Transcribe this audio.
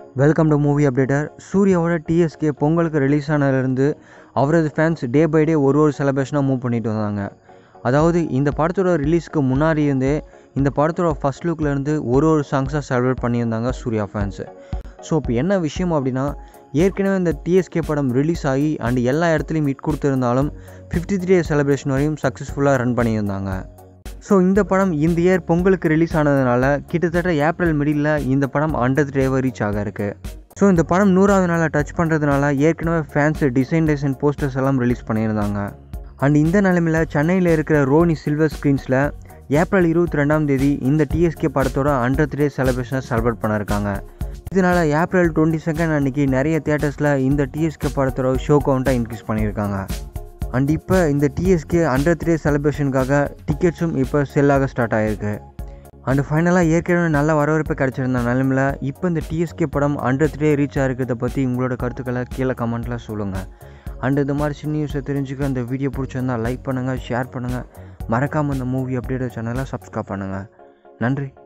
welcome to movie updater சூர்யாவோட TSK பொங்கலுக்கு release ஆனதுலேருந்து அவரது ஃபேன்ஸ் டே பை டே ஒரு ஒரு செலிப்ரேஷனாக மூவ் பண்ணிட்டு வந்தாங்க அதாவது இந்த படத்தோட ரிலீஸ்க்கு முன்னாடி இருந்தே இந்த படத்தோட ஃபஸ்ட் லுக்லேருந்து ஒரு ஒரு சாங்ஸாக செலிப்ரேட் பண்ணியிருந்தாங்க சூர்யா ஃபேன்ஸு ஸோ இப்போ என்ன விஷயம் அப்படின்னா ஏற்கனவே இந்த டிஎஸ்கே படம் ரிலீஸ் ஆகி அண்ட் எல்லா இடத்துலையும் ஹிட் கொடுத்துருந்தாலும் ஃபிஃப்டி த்ரீ டே செலிப்ரேஷன் வரையும் சக்ஸஸ்ஃபுல்லாக ரன் பண்ணியிருந்தாங்க ஸோ இந்த படம் இந்த இயர் பொங்கலுக்கு ரிலீஸ் ஆனதுனால கிட்டத்தட்ட ஏப்ரல் மிடில் இந்த படம் ஹண்ட்ரட் டேவை ரீச் ஆக இருக்கு ஸோ இந்த படம் நூறாவது நாளை டச் பண்ணுறதுனால ஏற்கனவே ஃபேன்ஸ் டிசைன் டிசைன் போஸ்டர்ஸ் எல்லாம் ரிலீஸ் பண்ணியிருந்தாங்க அண்ட் இந்த நிலைமையில் சென்னையில் இருக்கிற ரோனி சில்வர் ஸ்க்ரீன்ஸில் ஏப்ரல் இருபத்தி ரெண்டாம் தேதி இந்த டிஎஸ்கே படத்தோட ஹண்ட்ரட் டே செலிப்ரேஷனை செலிப்ரேட் பண்ணியிருக்காங்க இதனால் ஏப்ரல் டுவெண்ட்டி செகண்ட் அன்றைக்கி நிறைய தியேட்டர்ஸில் இந்த டிஎஸ்கே படத்தோட ஷோ கவுண்ட்டை இன்க்ரீஸ் பண்ணியிருக்காங்க அண்ட் இப்போ இந்த டிஎஸ்கே ஹண்ட்ரட் டே செலிப்ரேஷனுக்காக டிக்கெட்ஸும் இப்போ செல்லாக ஸ்டார்ட் ஆகிருக்கு அண்ட் ஃபைனலாக ஏற்கனவே நல்ல வரவேற்பு கிடச்சிருந்த நிலமையில் இப்போ இந்த டிஎஸ்கே படம் ஹண்ட்ரட் டே ரீச் ஆகிருக்கிறத பற்றி உங்களோட கருத்துக்களை கீழே கமெண்ட்டில் சொல்லுங்கள் அண்ட் இந்த மாதிரி சின்ன நியூஸை தெரிஞ்சுக்க இந்த வீடியோ பிடிச்சிருந்தா லைக் பண்ணுங்கள் ஷேர் பண்ணுங்கள் மறக்காமல் இந்த மூவி அப்டேட் சேனலை சப்ஸ்கிரைப் பண்ணுங்கள் நன்றி